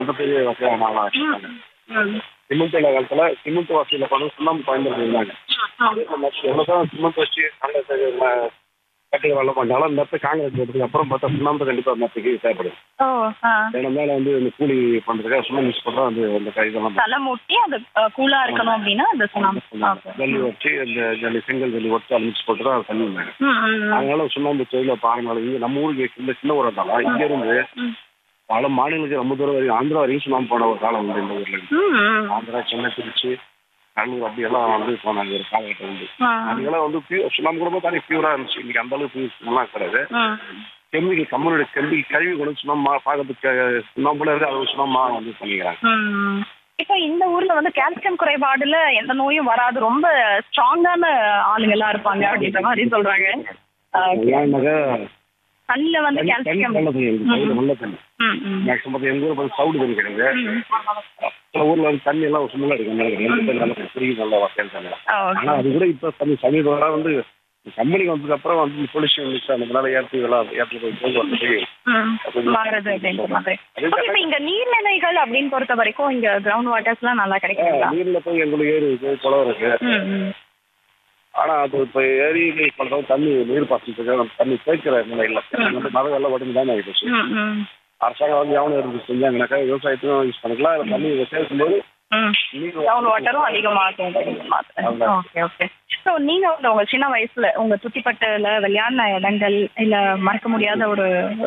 ரொம்ப பெரிய வசதியான ஆளா இருக்காங்க சிமெண்ட் இல்ல காலத்துல சிமெண்ட் வசதியில பண்ண சுண்ணாம்பு பயன்படுத்திருந்தாங்க எவ்வளவுதான் சிமெண்ட் வச்சு நல்ல கட்டி வேலை பண்ணாலும் இந்த இடத்துல காங்கிரஸ் போட்டதுக்கு அப்புறம் பார்த்தா சுண்ணாம்பு கண்டிப்பா மரத்துக்கு தேவைப்படுது ஓ ஆ ஏன்னா மேல வந்து இந்த கூலி பண்றதுக்காக சுண்ணாம்பு யூஸ் பண்றோம் அந்த இந்த க- இதெல்லாம் தலை மூட்டி அது கூலா இருக்கணும் அப்படின்னா அந்த சுண்ணாம்பு ஓகே ஜல்லி வச்சு இந்த ஜல்லி செங்கல் ஜல்லி வச்சு அதை மிக்ஸ் போட்டு தான் அதை பண்ணியிருந்தாங்க ம் ம் ம். அதனால சுண்ணாம்பு தொழில பாருங்க இங்க நம்ம ஊருக்கு இந்த சின்ன ஊர் இருந்தாலும் இங்க இருந்து ம். பல மாநிலங்களுக்கு ரொம்ப தூரம் வரைக்கும் ஆந்திரா வரைக்கும் சுண்ணாம்பு போன ஒரு காலம் உண்டு இந்த ஊர்ல இருந்து. ம், ம். ஆந்திரா சென்னை திருச்சி கடலூர் அப்படி எல்லாம் வந்து போனாங்க ஒரு காலகட்டம் உண்டு ஆ. அதுக்கெல்லாம் வந்து பியூர் சுண்ணாம்பு கூட தனி பியூரா இருந்துச்சு இன்னைக்கு அந்த அளவுக்கு நல்லா கிடையாது ம். கெமிக்கல் கம்மனுடைய கெமிக்கல் கழுவி கொண்டு சுண்ணாம்பா பார்க்கறதுக்கு சுண்ணாம்புல இருக்கு அது சுண்ணாம்பா வந்து பண்ணிக்கிறாங்க ம். இப்போ இந்த ஊர்ல வந்து கால்சியம் குறைபாடுல எந்த நோயும் வராது ரொம்ப ஸ்ட்ராங்கான ஆளுங்க எல்லாம் இருப்பாங்க அப்படின்ற மாதிரி சொல்றாங்க ஓகே. ஏன்னாக்கா தண்ணில வந்து தண்ணி தண்ணி கால்சியம் நல்ல தண்ணி எங்க ஊர்ல நல்ல தண்ணி ம், ம். மேக்ஸிமம் பார்த்து எங்க ஊர் பார்த்து சவுடு தண்ணி கிடையாது ம். சில ஊர்ல வந்து தண்ணி எல்லாம் சும்மா இருக்கு நல்ல தண்ணி நல்ல தண்ணி நல்ல புரியுது நல்ல வசதி தண்ணி ஓகே. ஆனா அது கூட இப்ப தண்ணி சமீபம் வந்து கம்பெனிக்கு வந்ததுக்கு அப்புறம் வந்து பொல்யூஷன் மிக்ஸ் ஆனதுனால ஏற்றி இதெல்லாம் ஏற்றி போய் போகுது போய் ம். மாறுது அப்படின்ற மாதிரி ஓகே, இப்போ இங்க நீர்நிலைகள் அப்படின்னு பொறுத்த வரைக்கும் இங்க கிரவுண்ட் வாட்டர்ஸ்லாம் நல்லா கிடைக்குங்களா நீர்ல போய் எங்களுக்கு ஏரி இருக்கு குளம் இருக்கு ம், ம். ஆனா அது இப்ப ஏரி பண்றோம் தண்ணி நீர் பாசனத்துக்கு நம்ம தண்ணி சேர்க்கிற நிலை இல்லை வந்து மழை வெள்ளம் உடனே தானே ஆகிடுச்சு ம், ம். அரசாங்கம் வந்து எவனும் இருந்து செஞ்சாங்கனாக்கா விவசாயத்துக்கும் யூஸ் பண்ணிக்கலாம் இல்லை தண்ணி சேர்க்கும்போது ம். நீர் கிரவுண்ட் வாட்டரும் அதிகமாகும் அவ்வளவுதான். ஓகே ஓகே ஸோ நீங்க வந்து உங்க சின்ன வயசுல உங்க சுத்திப்பட்டுல விளையாடின இடங்கள் இல்ல மறக்க முடியாத ஒரு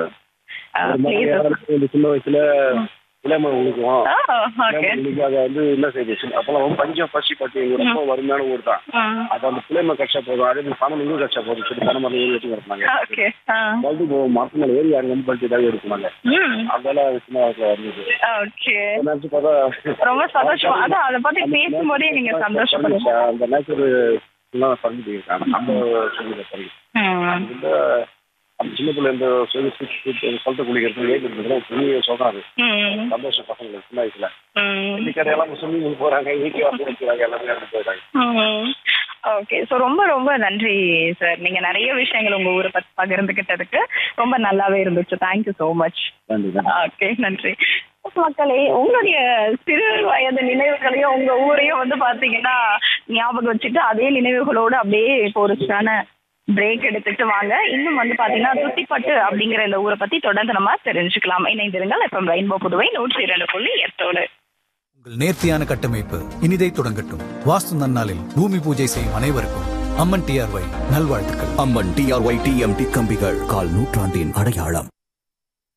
ஒரு மாதிரி பிளேசஸ் யாராவது இந்த சின்ன வயசுல இளமரம் உழுக்குவோம் ஓகே இளமரம் உழுக்கி அதை வந்து என்ன செய்யுது அப்பெல்லாம் வந்து பஞ்சம் பசி பட்டி எங்க ரொம்ப வறுமையான ஊர் தான் அப்ப அந்த பிள்ளைமை கட்சா போதும் அதே மாதிரி பணம் இங்கும் கட்சா போதும் சொல்லி பணம் மரம் ஏறி வச்சு கிடப்பாங்க ஓகே பல்ட்டி போவோம் மரத்து மேல ஏறி யாரும் வந்து பல்ட்டி ஏதாவது எடுக்குவாங்க அதெல்லாம் சின்ன வயசுல இருந்தது ஓகே நினைச்சு பார்த்தா ரொம்ப சந்தோஷம் அதான் அதை பத்தி பேசும்போதே நீங்க சந்தோஷப்படுங்க அந்த நேச்சர் பறந்து போயிருக்காங்க நம்ம சொல்லி சரி இந்த அந்த சின்ன பிள்ளை இந்த சொல்லி சொல்லிட்டு குளிக்கிறது ஏறி இருக்கிறது பெரிய சொன்னாரு சந்தோஷம் பசங்களுக்கு சின்ன வயசுல இன்னைக்கு எல்லாம் ஸ்விம்மிங் போறாங்க வீட்டுல வந்து வைக்கிறாங்க எல்லாமே இறந்து போயிட்டாங்க ஓகே ஸோ ரொம்ப ரொம்ப நன்றி சார் நீங்க நிறைய விஷயங்கள் உங்க ஊரை பத்தி பகிர்ந்துகிட்டதுக்கு ரொம்ப நல்லாவே இருந்துச்சு தேங்க்யூ ஸோ மச் நன்றி ஓகே நன்றி மக்களே உங்களுடைய சிறு வயது நினைவுகளையும் உங்க ஊரையும் வந்து பாத்தீங்கன்னா ஞாபகம் வச்சுட்டு அதே நினைவுகளோடு அப்படியே இப்போ ஒரு சின்ன பிரேக் எடுத்துட்டு வாங்க இன்னும் வந்து பாத்தீங்கன்னா துத்திப்பட்டு அப்படிங்கிற இந்த ஊரை பத்தி தொடர்ந்து நம்ம தெரிஞ்சுக்கலாம் இணைந்திருங்கள் இப்போ ரெயின்போ புதுவை நூற்றி இரண்டு புள்ளி எட்டோடு உங்கள் நேர்த்தியான கட்டமைப்பு இனிதை தொடங்கட்டும் வாஸ்து நன்னாளில் பூமி பூஜை செய்யும் அனைவருக்கும் அம்மன் டிஆர்ஒய் நல்வாழ்த்துக்கள் அம்மன் டிஆர்ஒய் டிஎம்டி கம்பிகள் கால் நூற்றாண்டின் அடையாளம்